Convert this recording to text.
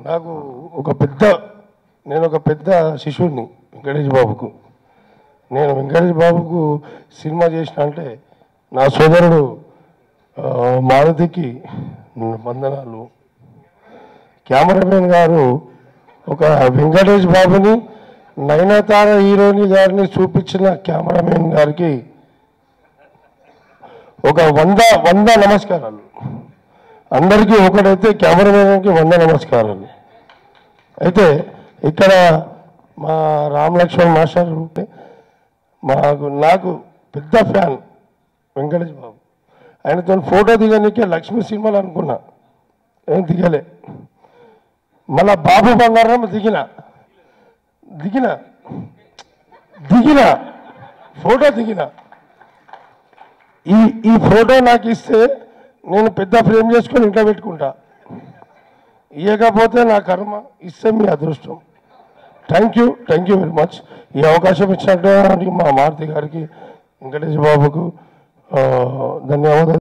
నాకు ఒక పెద్ద నేను ఒక పెద్ద శిష్యుడిని వెంకటేష్ బాబుకు నేను వెంకటేష్ బాబుకు సినిమా చేసిన అంటే నా సోదరుడు ఆ, మారుతికి వందనాలు కెమెరామెన్ గారు ఒక వెంకటేష్ బాబుని నయనతార హీరోయిన్ గారిని చూపించిన కెమెరామెన్ గారికి ఒక వంద వంద నమస్కారాలు అందరికీ ఒకటైతే కెమెరామెన్కి వంద నమస్కారాలు అయితే ఇక్కడ మా రామ్ లక్ష్మణ్ మాస్టర్ మాకు నాకు పెద్ద ఫ్యాన్ వెంకటేష్ బాబు ఆయనతో ఫోటో దిగనికే లక్ష్మీ సినిమాలు అనుకున్నా ఏం దిగలే మళ్ళా బాబు బంగారం దిగిన దిగిన దిగిన ఫోటో దిగిన ఈ ఈ ఫోటో నాకు ఇస్తే నేను పెద్ద ఫ్రేమ్ చేసుకొని ఇంట్లో పెట్టుకుంటా ఇవ్వకపోతే నా కర్మ ఇస్తే మీ అదృష్టం thank you thank you very much ఈ అవకాశం ఇచ్చినట్టు మా మారుతి గారికి వెంకటేష్ బాబుకు ఆ, ధన్యవాదాలు